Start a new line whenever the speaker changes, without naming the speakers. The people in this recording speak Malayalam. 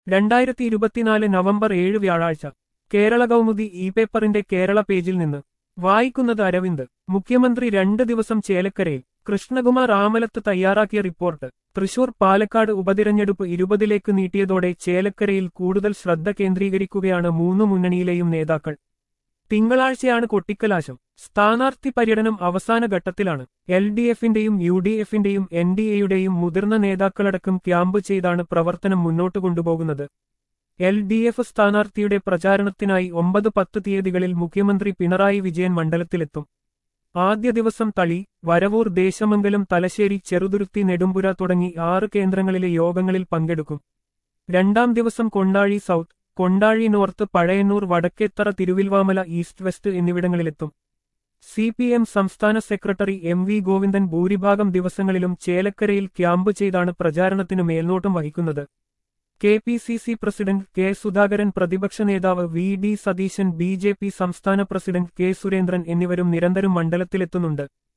രണ്ടായിരത്തി ഇരുപത്തിനാല് നവംബർ ഏഴ് വ്യാഴാഴ്ച കേരള കൗമുദി ഇ പേപ്പറിന്റെ കേരള പേജിൽ നിന്ന് വായിക്കുന്നത് അരവിന്ദ് മുഖ്യമന്ത്രി രണ്ട് ദിവസം ചേലക്കരയിൽ കൃഷ്ണകുമാർ ആമലത്ത് തയ്യാറാക്കിയ റിപ്പോർട്ട് തൃശൂർ പാലക്കാട് ഉപതിരഞ്ഞെടുപ്പ് ഇരുപതിലേക്ക് നീട്ടിയതോടെ ചേലക്കരയിൽ കൂടുതൽ ശ്രദ്ധ കേന്ദ്രീകരിക്കുകയാണ് മൂന്നു മുന്നണിയിലെയും നേതാക്കൾ തിങ്കളാഴ്ചയാണ് കൊട്ടിക്കലാശം സ്ഥാനാർത്ഥി പര്യടനം അവസാന ഘട്ടത്തിലാണ് എൽ ഡി എഫിന്റെയും യു ഡി എഫിന്റെയും എൻ ഡി എയുടെയും മുതിർന്ന നേതാക്കളടക്കം ക്യാമ്പ് ചെയ്താണ് പ്രവർത്തനം മുന്നോട്ടു കൊണ്ടുപോകുന്നത് എൽ ഡി എഫ് സ്ഥാനാർത്ഥിയുടെ പ്രചാരണത്തിനായി ഒമ്പത് പത്ത് തീയതികളിൽ മുഖ്യമന്ത്രി പിണറായി വിജയൻ മണ്ഡലത്തിലെത്തും ആദ്യ ദിവസം തളി വരവൂർ ദേശമംഗലം തലശ്ശേരി ചെറുതുരുത്തി നെടുമ്പുര തുടങ്ങി ആറ് കേന്ദ്രങ്ങളിലെ യോഗങ്ങളിൽ പങ്കെടുക്കും രണ്ടാം ദിവസം Kondazhy south Kondazhy north Pazhayannur Vadakkethara Thiruvilwamala east west എന്നിവിടങ്ങളിലെത്തും സി പി എം സംസ്ഥാന സെക്രട്ടറി എം വി ഗോവിന്ദൻ ഭൂരിഭാഗം ദിവസങ്ങളിലും ചേലക്കരയിൽ ക്യാമ്പ് ചെയ്താണ് പ്രചാരണത്തിനു മേൽനോട്ടം വഹിക്കുന്നത് K P C C president K Sudhakaran പ്രതിപക്ഷ നേതാവ് V D Satheesan B J P സംസ്ഥാന പ്രസിഡന്റ് കെ സുരേന്ദ്രൻ എന്നിവരും നിരന്തരം മണ്ഡലത്തിലെത്തുന്നുണ്ട്